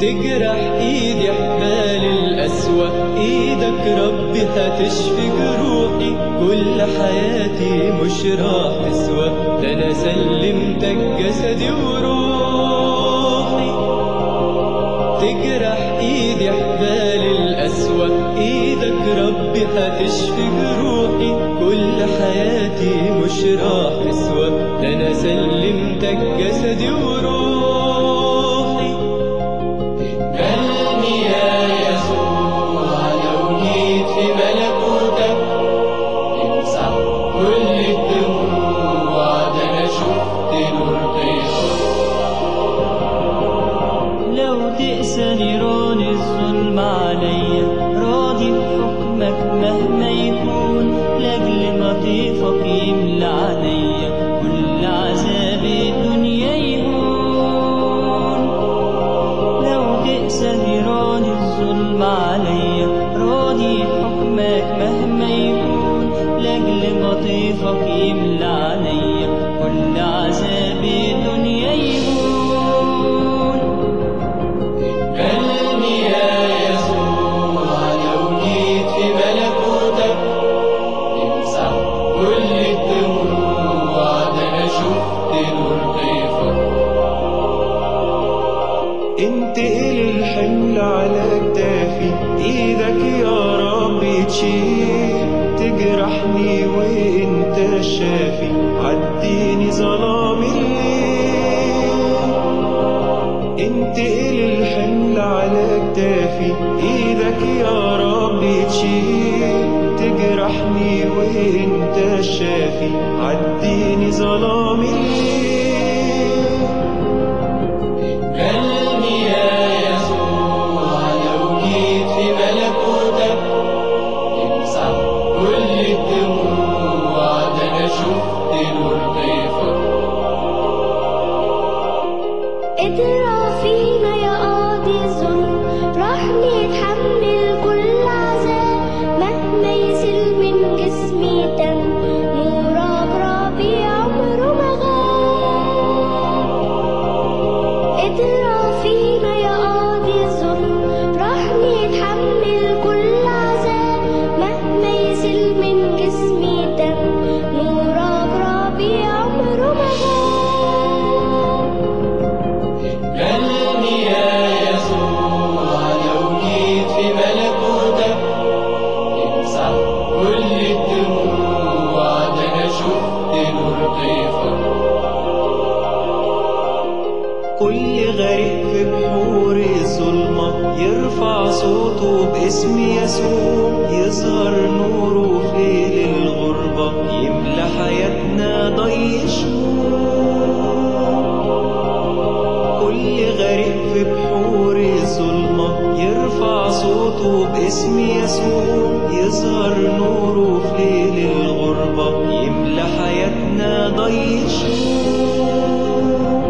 تجرح ايدي حبال القسوة ايدك ربي هتشفي جروحي كل حياتي مش راح تسوى ده انا سلمتك جسدي وروحي تجرح ايدي حبال القسوة ايدك ربي هتشفي جروحي كل حياتي مش راح تسوى ده انا سلمتك جسدي وروحي قلبي يا يسوع لو جيت في ملكوتك امسح كل الدموع ده انا شفت نور ضيفك لو تقسى نيران الظلم عليا راضي بحكمك مهما يكون لاجل لطيفك يملى عليا كل عذاب الدنيا يهون لو تقسى نيران الظلم عليا راضي بحكمك مهما يكون لاجل لطيفك يملى عليا كل عذاب الدنيا يهون قلبي يا يسوع لو جيت في ملكوتك امسح كل الدموع ده انا شفت نور ضيفك انتقل الحمل على كتافي ايدك يا رب تشيل تجرحني وانت الشافي عديني ظلام الليل انتقل الحمل على كتافي ايدك يا رب تشيل تجرحني وانت الشافي عديني ظلام الليل قلبي يا يسوع لو جيت في ملكوتك امسح كل الدموع ده انا شفت نور ضيفك اقرا فينا يا قاضي الظلم راح نتحمل كل عذاب مهما يسيل من جسمي دم نورك ربي عمره ما غاب اقرا فينا يا قاضي الظلم راح نتحمل كل عذاب مهما يسيل من جسمي دم نورك ربي عمره ما غاب قلبي يا يسوع لو جيت في ملكوتك امسح كل الدموع ده انا شفت نور ضيفك كل غريق في بحور الظلمة يرفع صوته باسم يسوع يظهر نوره في ليل الغربة يملى حياتنا ضي شموع كل غريق في بحور الظلمة يرفع صوته باسم يسوع يظهر نوره في ليل الغربة يملى حياتنا ضي شموع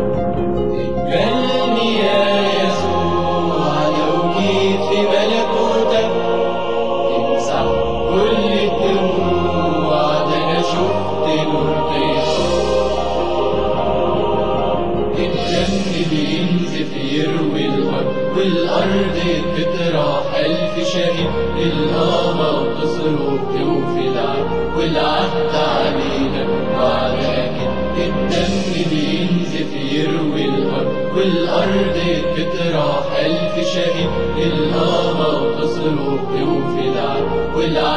قلبي يا يسوع لو جيت في ملكوتك امسح كل الدموع ده انا شفت نور ضيفك الدم بينزف يروي الارض والارض بتطرح الف شهيد الهضبة وتصرخ توفي العهد والعهد علينا وعليك الدم بينزف يروي الارض والارض بتطرح الف شهيد الهضبة وتصرخ توفي العهد والعهد